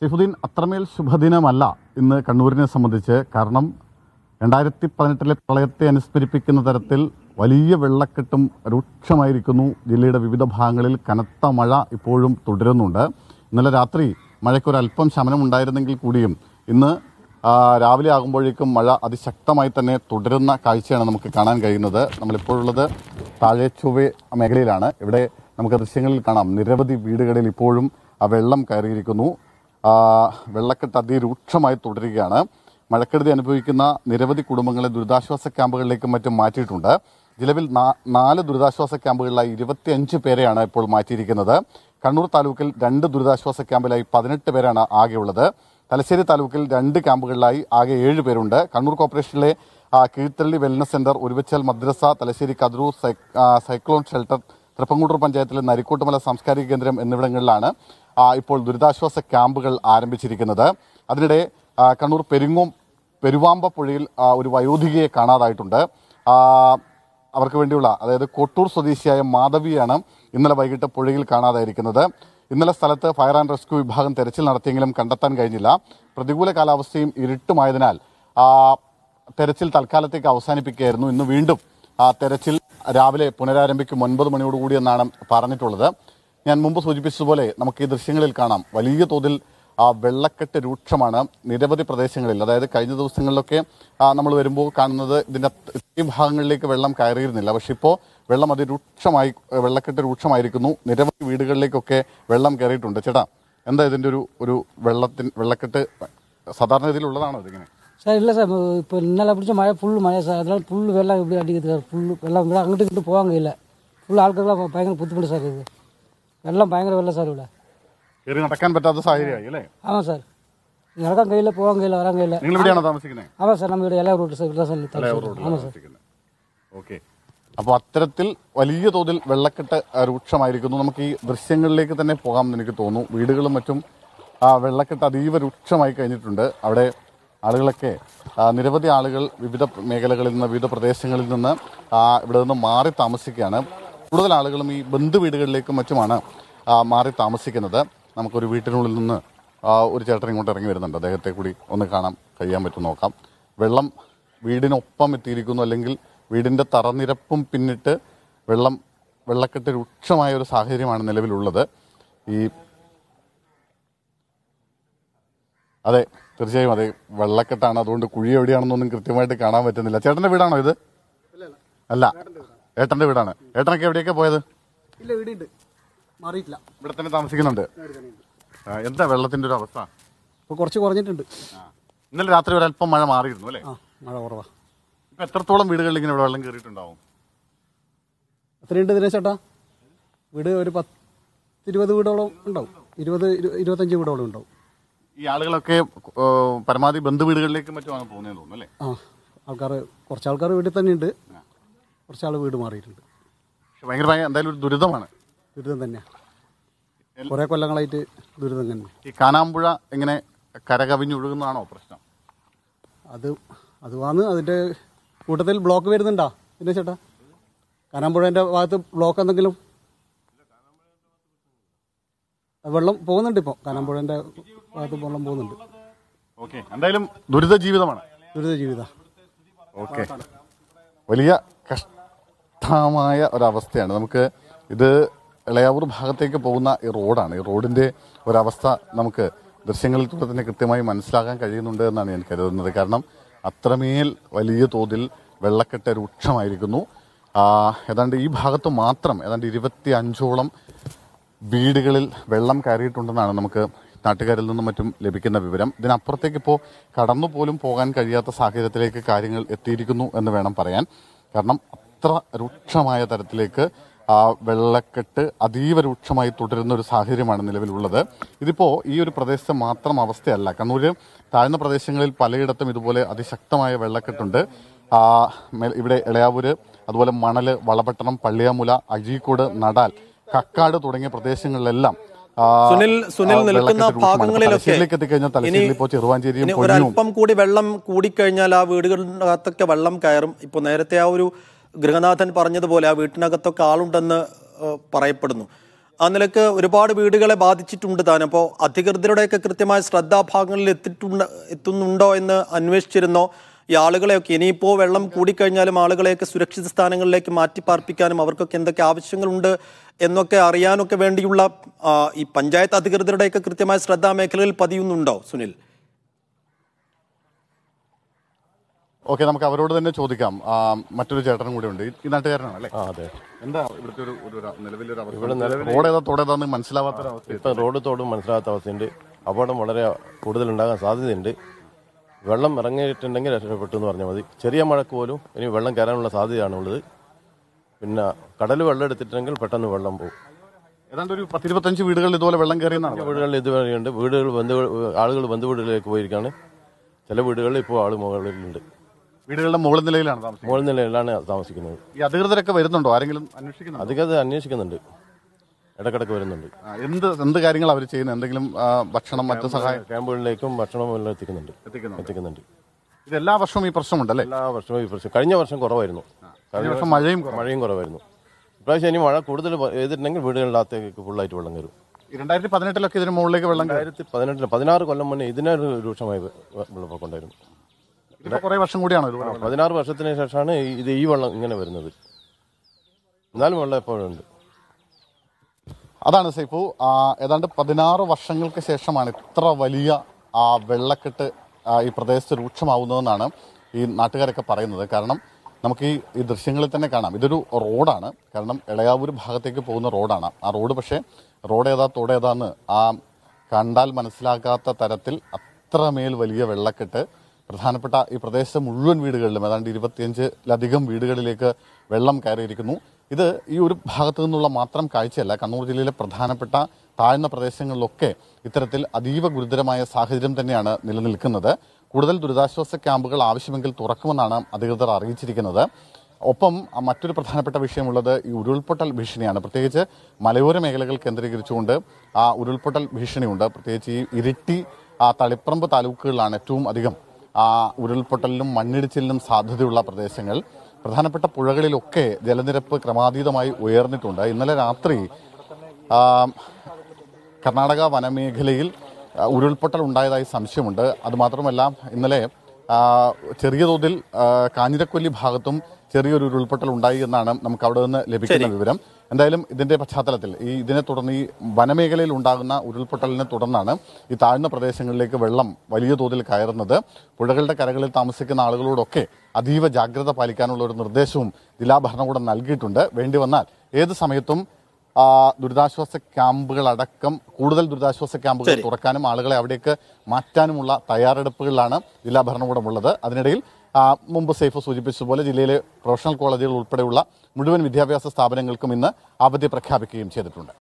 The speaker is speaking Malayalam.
സൈഫുദ്ദീൻ അത്രമേൽ ശുഭദിനമല്ല ഇന്ന് കണ്ണൂരിനെ സംബന്ധിച്ച് കാരണം രണ്ടായിരത്തി പതിനെട്ടിലെ പ്രളയത്തെ അനുസ്മരിപ്പിക്കുന്ന തരത്തിൽ വലിയ വെള്ളക്കെട്ടും രൂക്ഷമായിരിക്കുന്നു ജില്ലയുടെ വിവിധ ഭാഗങ്ങളിൽ കനത്ത മഴ ഇപ്പോഴും തുടരുന്നുണ്ട് ഇന്നലെ രാത്രി മഴയ്ക്കൊരല്പം ശമനമുണ്ടായിരുന്നെങ്കിൽ കൂടിയും ഇന്ന് ആ, രാവിലെ ആകുമ്പോഴേക്കും മഴ അതിശക്തമായി തന്നെ തുടരുന്ന കാഴ്ചയാണ് നമുക്ക് കാണാൻ കഴിയുന്നത് നമ്മളിപ്പോഴുള്ളത് താഴെ ചൊവ്വെ മേഖലയിലാണ് ഇവിടെ നമുക്ക് ദൃശ്യങ്ങളിൽ കാണാം നിരവധി വീടുകളിൽ ഇപ്പോഴും ആ വെള്ളം കയറിയിരിക്കുന്നു ആ, വെള്ളക്കെട്ട് അതിരൂക്ഷമായി തുടരുകയാണ് മഴക്കെടുതി അനുഭവിക്കുന്ന നിരവധി കുടുംബങ്ങളെ ദുരിതാശ്വാസ ക്യാമ്പുകളിലേക്കും മറ്റും മാറ്റിയിട്ടുണ്ട് നിലവിൽ നാ- നാല് ദുരിതാശ്വാസ ക്യാമ്പുകളിലായി ഇരുപത്തിയഞ്ച് പേരെയാണ് ഇപ്പോൾ മാറ്റിയിരിക്കുന്നത് കണ്ണൂർ താലൂക്കിൽ രണ്ട് ദുരിതാശ്വാസ ക്യാമ്പിലായി പതിനെട്ട് പേരാണ് ആകെയുള്ളത് തലശ്ശേരി താലൂക്കിൽ രണ്ട് ക്യാമ്പുകളിലായി ആകെ ഏഴ് പേരുണ്ട് കണ്ണൂർ കോർപ്പറേഷനിലെ ആ, കീഴ്ത്തള്ളി വെൽനസ് സെന്റർ ഉരുവച്ചൽ മദ്രസ തലശ്ശേരി കദ്രൂർ സൈ- ആ, സൈക്ലോൺ ഷെൽട്ടർ തൃപ്പങ്കൂട്ടൂർ പഞ്ചായത്തിലെ നരിക്കോട്ടുമല സാംസ്കാരിക കേന്ദ്രം എന്നിവിടങ്ങളിലാണ് ആ, ഇപ്പോൾ ദുരിതാശ്വാസ ക്യാമ്പുകൾ ആരംഭിച്ചിരിക്കുന്നത് അതിനിടെ ആ, കണ്ണൂർ പെരിങ്ങോം പെരുവാമ്പ പുഴയിൽ ആ, ഒരു വയോധികയെ കാണാതായിട്ടുണ്ട് ആ, അവർക്ക് വേണ്ടിയുള്ള അതായത് കൊട്ടൂർ സ്വദേശിയായ മാധവിയാണ് ഇന്നലെ വൈകിട്ട് പുഴയിൽ കാണാതായിരിക്കുന്നത് ഇന്നലെ സ്ഥലത്ത് ഫയർ ആൻഡ് റെസ്ക്യൂ വിഭാഗം തെരച്ചിൽ നടത്തിയെങ്കിലും കണ്ടെത്താൻ കഴിഞ്ഞില്ല പ്രതികൂല കാലാവസ്ഥയും ഇരുട്ടുമായതിനാൽ ആ, തെരച്ചിൽ തൽക്കാലത്തേക്ക് അവസാനിപ്പിക്കുകയായിരുന്നു ഇന്ന് വീണ്ടും ആ തെരച്ചിൽ രാവിലെ പുനരാരംഭിക്കും ഒൻപത് മണിയോടുകൂടി എന്നാണ് പറഞ്ഞിട്ടുള്ളത് ഞാൻ മുമ്പ് സൂചിപ്പിച്ചതുപോലെ നമുക്ക് ഈ ദൃശ്യങ്ങളിൽ കാണാം വലിയ തോതിൽ ആ വെള്ളക്കെട്ട് രൂക്ഷമാണ് നിരവധി പ്രദേശങ്ങളിൽ അതായത് കഴിഞ്ഞ ദിവസങ്ങളിലൊക്കെ നമ്മൾ വരുമ്പോൾ കാണുന്നത് ഇതിന്റെ ഇത്രയും ഭാഗങ്ങളിലേക്ക് വെള്ളം കയറിയിരുന്നില്ല പക്ഷെ ഇപ്പോൾ വെള്ളം അതിരൂക്ഷമായി വെള്ളക്കെട്ട് രൂക്ഷമായിരിക്കുന്നു നിരവധി വീടുകളിലേക്കൊക്കെ വെള്ളം കയറിയിട്ടുണ്ട് ചേട്ടാ എന്താ ഇതിന്റെ ഒരു ഒരു വെള്ളത്തിൻ വെള്ളക്കെട്ട് സാധാരണ ഇതിലുള്ളതാണോ ഇതിങ്ങനെ சார் இல்லை சார் இப்போ இன்னால பிடிச்ச மழை ஃபுல் மழை சார் அதனால ஃபுல் வெள்ளம் இப்படி அடிக்குது சார் ஃபுல் வெள்ளம் இங்கே அங்கிட்டு இங்கிட்டு போவாங்க இல்லை ஃபுல் ஆட்கள்லாம் பயங்கர புத்துப்படி சார் இது வெள்ளம் பயங்கர வெள்ளம் சார் ഇവിടെ കയറി നടക്കാൻ പറ്റാത്ത സാഹചര്യമായി അല്ലേ ஆமாம் சார் நடക്കാൻ കഴിയില്ല പോകാൻ കഴിയില്ല വരാൻ കഴിയില്ല നിങ്ങൾ ഇവിടെയാണോ താമസിക്കുന്നത് ஆமாம் சார் நம்ம ഇവിടെ എല്ലാ റൂട്ട് സാർ ഇവിടെ സാർ മലയാള റോഡിലാണ് ஆமாம் சார் താമസിക്കുന്നത് ഓക്കെ അപ്പോൾ അത്തരത്തിൽ വലിയ തോതിൽ വെള്ളക്കെട്ട് ആ, രൂക്ഷമായിരിക്കുന്നു നമുക്ക് ഈ ദൃശ്യങ്ങളിലേക്ക് തന്നെ പോകാമെന്ന് എനിക്ക് തോന്നുന്നു വീടുകളും മറ്റും ആ വെള്ളക്കെട്ട് അതീവ രൂക്ഷമായി കഴിഞ്ഞിട്ടുണ്ട് അവിടെ ആളുകളൊക്കെ ആ, നിരവധി ആളുകൾ വിവിധ മേഖലകളിൽ നിന്ന് വിവിധ പ്രദേശങ്ങളിൽ നിന്ന് ആ, ഇവിടെ നിന്ന് മാറി താമസിക്കുകയാണ് കൂടുതൽ ആളുകളും ഈ ബന്ധു വീടുകളിലേക്കും മറ്റുമാണ് ആ, മാറി താമസിക്കുന്നത് നമുക്കൊരു വീട്ടിനുള്ളിൽ നിന്ന് ആ, ഒരു ചേട്ടൻ ഇങ്ങോട്ട് ഇറങ്ങി വരുന്നുണ്ട് അദ്ദേഹത്തെ കൂടി ഒന്ന് കാണാൻ കഴിയാൻ പറ്റും നോക്കാം വെള്ളം വീടിനൊപ്പം എത്തിയിരിക്കുന്നു അല്ലെങ്കിൽ വീടിന്റെ തറനിരപ്പും പിന്നിട്ട് വെള്ളം വെള്ളക്കെട്ട് രൂക്ഷമായ ഒരു സാഹചര്യമാണ് നിലവിലുള്ളത് ഈ അതെ തീർച്ചയായും അതെ വെള്ളക്കെട്ടാണ് അതുകൊണ്ട് കുഴി എവിടെയാണെന്നൊന്നും കൃത്യമായിട്ട് കാണാൻ പറ്റുന്നില്ല ചേട്ടന്റെ വീടാണോ ഇത് അല്ല ഏട്ടന്റെ വീടാണ് ഏട്ടനൊക്കെ എവിടെയൊക്കെ പോയത് ഇല്ല വീടുണ്ട് മാറിയിട്ടില്ല ഇവിടെ തന്നെ താമസിക്കുന്നുണ്ട് ആ, എന്താ വെള്ളത്തിന്റെ ഒരു അവസ്ഥ ഇപ്പോൾ കുറച്ച് കുറഞ്ഞിട്ടുണ്ട് ആ. ഇന്നലെ രാത്രി ഒരല്പം മഴ മാറിയിരുന്നു അല്ലേ ആ മഴ കുറവാ ഇപ്പൊ എത്രത്തോളം വീടുകളിൽ ഇങ്ങനെ ഇവിടെ വെള്ളം കയറിയിട്ടുണ്ടാവും എത്രയുണ്ട് ദിനേശ് ചേട്ടാ വീട് ഒരു പത്തിരുപത് വീടോളം ഉണ്ടാവും ഇരുപത് ഇരു- ഇരുപത്തഞ്ച് വീടോളം ഉണ്ടാവും ഈ ആളുകളൊക്കെ ഏ, പരമാവധി ബന്ധു വീടുകളിലേക്ക് മറ്റുമാണ് പോകുന്നതെന്ന് തോന്നുന്നു അല്ലേ ആ ആൾക്കാർ കുറച്ച് ആൾക്കാർ വീട്ടിൽ തന്നെ ഉണ്ട് കുറച്ച് ആൾ വീട് മാറിയിട്ടുണ്ട് പക്ഷെ ഭയങ്കരമായ എന്തായാലും ഒരു ദുരിതമാണ് ദുരിതം തന്നെയാണ് കുറേ കൊല്ലങ്ങളായിട്ട് ദുരിതം തന്നെ ഈ കാനാമ്പുഴ ഇങ്ങനെ കരകവിഞ്ഞൊഴുകുന്നതാണോ പ്രശ്നം അത് അത് വന്ന് അതിൻ്റെ കൂട്ടത്തിൽ ബ്ലോക്ക് വരുന്നുണ്ടോ ദിനേശ് ചേട്ടാ കാനാമ്പുഴേൻ്റെ ഭാഗത്ത് ബ്ലോക്ക് എന്തെങ്കിലും വെള്ളം പോകുന്നുണ്ട് ഇപ്പോൾ കാനാമ്പുഴേൻ്റെ ഭാഗത്ത് വെള്ളം പോകുന്നുണ്ട് ഓക്കെ എന്തായാലും ദുരിത ജീവിതമാണ് ദുരിത ജീവിതം ഓക്കെ വലിയ കഷ്ടമായ ഒരവസ്ഥയാണ് നമുക്ക് ഇത് ഇളയാവൂർ ഭാഗത്തേക്ക് പോകുന്ന ഈ റോഡാണ് ഈ റോഡിന്റെ ഒരവസ്ഥ നമുക്ക് ദൃശ്യങ്ങളിൽ കൂടെ തന്നെ കൃത്യമായി മനസ്സിലാക്കാൻ കഴിയുന്നുണ്ട് എന്നാണ് ഞാൻ കരുതുന്നത് കാരണം അത്രമേൽ വലിയ തോതിൽ വെള്ളക്കെട്ട് രൂക്ഷമായിരിക്കുന്നു ആ, ഏതാണ്ട് ഈ ഭാഗത്ത് മാത്രം ഏതാണ്ട് ഇരുപത്തി അഞ്ചോളം വീടുകളിൽ വെള്ളം കയറിയിട്ടുണ്ടെന്നാണ് നമുക്ക് നാട്ടുകാരിൽ നിന്നും മറ്റും ലഭിക്കുന്ന വിവരം ഇതിനപ്പുറത്തേക്ക് ഇപ്പോൾ കടന്നു പോലും പോകാൻ കഴിയാത്ത സാഹചര്യത്തിലേക്ക് കാര്യങ്ങൾ എത്തിയിരിക്കുന്നു എന്ന് വേണം പറയാൻ കാരണം അത്ര രൂക്ഷമായ തരത്തിലേക്ക് ആ വെള്ളക്കെട്ട് അതീവ രൂക്ഷമായി തുടരുന്ന ഒരു സാഹചര്യമാണ് നിലവിലുള്ളത് ഇതിപ്പോ ഈ ഒരു പ്രദേശത്തെ മാത്രം അവസ്ഥയല്ല കണ്ണൂര് താഴ്ന്ന പ്രദേശങ്ങളിൽ പലയിടത്തും ഇതുപോലെ അതിശക്തമായ വെള്ളക്കെട്ടുണ്ട് ആ, മേ- ഇവിടെ ഇളയാവൂര് അതുപോലെ മണല് വളപട്ടണം പള്ളിയാമുല അഴീക്കോട് നടാൽ കക്കാട് തുടങ്ങിയ പ്രദേശങ്ങളിലെല്ലാം ആ, സുനിൽ സുനിൽ ആ, നിൽക്കുന്ന വെള്ളക്കെട്ട് രൂക്ഷമാണ്. ഭാഗങ്ങളിലൊക്കെ തലശ്ശേരിയിലേക്ക് എത്തിക്കഴിഞ്ഞാൽ തലശ്ശേരിയിൽ ഇപ്പോൾ ചെറുവാഞ്ചേരിയും ഇനി പൊഴിയും ഒരല്പം കൂടി വെള്ളം കൂടിക്കഴിഞ്ഞാൽ ആ വീടുകളിനകത്തൊക്കെ വെള്ളം കയറും ഇപ്പോൾ നേരത്തെ ആ ഒരു ഗൃഹനാഥൻ പറഞ്ഞതുപോലെ ആ വീട്ടിനകത്തൊക്കെ ആളുണ്ടെന്ന് ഏഹ്, പറയപ്പെടുന്നു ആ നിലക്ക് ഒരുപാട് വീടുകളെ ബാധിച്ചിട്ടുണ്ട് താൻ അപ്പോൾ അധികൃതരുടെയൊക്കെ കൃത്യമായ ശ്രദ്ധാഭാഗങ്ങളിൽ എത്തിയിട്ടുണ്ട് എത്തുന്നുണ്ടോ എന്ന് അന്വേഷിച്ചിരുന്നോ ഈ ആളുകളെയൊക്കെ ഇനിയിപ്പോൾ വെള്ളം കൂടിക്കഴിഞ്ഞാലും ആളുകളെയൊക്കെ സുരക്ഷിത സ്ഥാനങ്ങളിലേക്ക് മാറ്റി പാർപ്പിക്കാനും അവർക്കൊക്കെ എന്തൊക്കെ ആവശ്യങ്ങളുണ്ട് എന്നൊക്കെ അറിയാനൊക്കെ വേണ്ടിയുള്ള ആ, ഈ പഞ്ചായത്ത് അധികൃതരുടെയൊക്കെ കൃത്യമായ ശ്രദ്ധാ മേഖലകളിൽ പതിയുന്നുണ്ടോ സുനിൽ ഓക്കെ നമുക്ക് അവരോട് തന്നെ ചോദിക്കാം ആ, മറ്റൊരു ചേട്ടനും കൂടി ഉണ്ട് ഈ നാട്ടുകാരനാണ് അല്ലേ ആ അതെ എന്താ ഇവിടുത്തെ ഒരു ഒരു നിലവിലൊരു ഇവിടെ അവസ്ഥ നിലവിൽ റോഡ് ഏതാ തോടേതാന്ന് മനസ്സിലാവാത്തൊരവസ്ഥ ഇപ്പം റോഡ് തോടും മനസ്സിലാകാത്ത അവസ്ഥയുണ്ട് അപകടം വളരെ കൂടുതൽ ഉണ്ടാകാൻ സാധ്യതയുണ്ട് വെള്ളം ഇറങ്ങിയിട്ടുണ്ടെങ്കിൽ രക്ഷപ്പെട്ടു എന്ന് പറഞ്ഞാൽ മതി ചെറിയ മഴക്ക് പോലും ഇനി വെള്ളം കയറാനുള്ള സാധ്യതയാണുള്ളത് പിന്നെ കടൽ വെള്ളം എടുത്തിട്ടുണ്ടെങ്കിൽ പെട്ടെന്ന് വെള്ളം പോകും ഏതാണ്ട് ഒരു പത്തിരുപത്തഞ്ച് വീടുകളിൽ ഇതുപോലെ വെള്ളം കയറിയെന്നാണ് വീടുകളിൽ ഇതുവരെയുണ്ട് വീടുകൾ ബന്ധു ആളുകൾ ബന്ധു വീടുകളിലേക്ക് പോയിരിക്കുകയാണ് ചില വീടുകളിൽ ഇപ്പോൾ ആൾ മുകളിലുണ്ട് വീടുകളുടെ മുകളിൽ നിലയിലാണ് താമസിക്കുന്നത് മുകളിൽ നിലയിലാണ് താമസിക്കുന്നത് ഈ അധികൃതരൊക്കെ വരുന്നുണ്ടോ ആരെങ്കിലും അന്വേഷിക്കുന്നുണ്ടോ അധികം അത് അന്വേഷിക്കുന്നുണ്ട് ഇടക്കിടക്ക് വരുന്നുണ്ട് ആ, എന്ത് എന്ത് കാര്യങ്ങൾ അവർ ചെയ്യുന്നത് എന്തെങ്കിലും ആ, ഭക്ഷണം മറ്റു സഹായം ക്യാമ്പുകളിലേക്കും ഭക്ഷണവും എല്ലാം എത്തിക്കുന്നുണ്ട് എത്തിക്കുന്നുണ്ട് എത്തിക്കുന്നുണ്ട് ഇത് എല്ലാ വർഷവും ഈ പ്രശ്നമുണ്ടല്ലേ എല്ലാ വർഷവും ഈ പ്രശ്നം കഴിഞ്ഞ വർഷം കുറവായിരുന്നു കഴിഞ്ഞ വർഷം മഴയും കുറവാ. മഴയും കുറവായിരുന്നു ഇപ്രാവശ്യം ഇനി മഴ കൂടുതൽ ചെയ്തിട്ടുണ്ടെങ്കിൽ വീടുകളിനകത്തേക്ക് ഫുള്ളായിട്ട് വെള്ളം കയറും ഈ രണ്ടായിരത്തി പതിനെട്ടിലൊക്കെ ഇതിന് മുകളിലേക്ക് വെള്ളം കയറി രണ്ടായിരത്തി പതിനെട്ടിന് പതിനാറ് കൊല്ലം മുന്നേ ഇതിനൊരു രൂക്ഷമായി വെ- വെള്ളപ്പൊക്കം ഉണ്ടായിരുന്നു ഇപ്പൊ കുറെ വർഷം കൂടിയാണോ ഇതുപോലെ വെള്ളം? പതിനാറ് വർഷത്തിന് ശേഷമാണ് ഈ- ഇത് ഈ വെള്ളം ഇങ്ങനെ വരുന്നത് എന്നാലും വെള്ളം എപ്പോഴും ഉണ്ട് അതാണ് സൈഫു ആ, ഏതാണ്ട് പതിനാറ് വർഷങ്ങൾക്ക് ശേഷമാണ് ഇത്ര വലിയ ആ, വെള്ളക്കെട്ട് ആ, ഈ പ്രദേശത്ത് രൂക്ഷമാവുന്നതെന്നാണ് ഈ നാട്ടുകാരൊക്കെ പറയുന്നത് കാരണം നമുക്ക് ഈ ഈ ദൃശ്യങ്ങളിൽ തന്നെ കാണാം ഇതൊരു റോഡാണ് കാരണം ഇളയാവൂർ ഭാഗത്തേക്ക് പോകുന്ന റോഡാണ് ആ റോഡ് പക്ഷേ റോഡ് ഏതാ തോട് ഏതാന്ന് ആ കണ്ടാൽ മനസ്സിലാക്കാത്ത തരത്തിൽ അത്രമേൽ വലിയ വെള്ളക്കെട്ട് പ്രധാനപ്പെട്ട ഈ പ്രദേശത്തെ മുഴുവൻ വീടുകളിലും ഏതാണ്ട് ഇരുപത്തിയഞ്ചിലധികം വീടുകളിലേക്ക് വെള്ളം കയറിയിരിക്കുന്നു ഇത് ഈ ഒരു ഭാഗത്തു നിന്നുള്ള മാത്രം കാഴ്ചയല്ല കണ്ണൂർ ജില്ലയിലെ പ്രധാനപ്പെട്ട താഴ്ന്ന പ്രദേശങ്ങളിലൊക്കെ ഇത്തരത്തിൽ അതീവ ഗുരുതരമായ സാഹചര്യം തന്നെയാണ് നിലനിൽക്കുന്നത് കൂടുതൽ ദുരിതാശ്വാസ ക്യാമ്പുകൾ ആവശ്യമെങ്കിൽ തുറക്കുമെന്നാണ് അധികൃതർ അറിയിച്ചിരിക്കുന്നത് ഒപ്പം ആ, മറ്റൊരു പ്രധാനപ്പെട്ട വിഷയമുള്ളത് ഈ ഉരുൾപൊട്ടൽ ഭീഷണിയാണ് പ്രത്യേകിച്ച് മലയോര മേഖലകൾ കേന്ദ്രീകരിച്ചുകൊണ്ട് ആ ഉരുൾപൊട്ടൽ ഭീഷണിയുണ്ട് പ്രത്യേകിച്ച് ഈ ഇരിട്ടി ആ തളിപ്പറമ്പ് താലൂക്കുകളിലാണ് ഏറ്റവും അധികം ആ ഉരുൾപൊട്ടലിനും മണ്ണിടിച്ചിലിനും സാധ്യതയുള്ള പ്രദേശങ്ങൾ പ്രധാനപ്പെട്ട പുഴകളിലൊക്കെ ജലനിരപ്പ് ക്രമാതീതമായി ഉയർന്നിട്ടുണ്ട് ഇന്നലെ രാത്രി ആ, കർണാടക വനമേഖലയിൽ ആ, ഉരുൾപൊട്ടൽ ഉണ്ടായതായി സംശയമുണ്ട് അതുമാത്രമല്ല ഇന്നലെ ആ, ചെറിയ തോതിൽ ആ, കാഞ്ഞിരക്കൊല്ലി ഭാഗത്തും ചെറിയൊരു ഉരുൾപൊട്ടൽ ഉണ്ടായി എന്നാണ് നമുക്ക് അവിടെ നിന്ന് ലഭിക്കുന്ന വിവരം എന്തായാലും ഇതിന്റെ പശ്ചാത്തലത്തിൽ ഈ ഇതിനെ തുടർന്ന് ഈ വനമേഖലയിൽ ഉണ്ടാകുന്ന ഉരുൾപൊട്ടലിനെ തുടർന്നാണ് ഈ താഴ്ന്ന പ്രദേശങ്ങളിലേക്ക് വെള്ളം വലിയ തോതിൽ കയറുന്നത് പുഴകളുടെ കരകളിൽ താമസിക്കുന്ന ആളുകളോടൊക്കെ അതീവ ജാഗ്രത പാലിക്കാനുള്ള ഒരു നിർദ്ദേശവും ജില്ലാ ഭരണകൂടം നൽകിയിട്ടുണ്ട് വേണ്ടി വന്നാൽ ഏത് സമയത്തും ആ, ദുരിതാശ്വാസ ക്യാമ്പുകൾ അടക്കം കൂടുതൽ ദുരിതാശ്വാസ ക്യാമ്പുകൾ തുറക്കാനും ആളുകളെ അവിടേക്ക് മാറ്റാനുമുള്ള തയ്യാറെടുപ്പുകളിലാണ് ജില്ലാ ഭരണകൂടമുള്ളത് അതിനിടയിൽ ആ, മുമ്പ് സേഫ് സൂചിപ്പിച്ചതുപോലെ ജില്ലയിലെ പ്രൊഫഷണൽ കോളേജുകൾ ഉൾപ്പെടെയുള്ള മുഴുവൻ വിദ്യാഭ്യാസ സ്ഥാപനങ്ങൾക്കും ഇന്ന് അവധി പ്രഖ്യാപിക്കുകയും ചെയ്തിട്ടുണ്ട്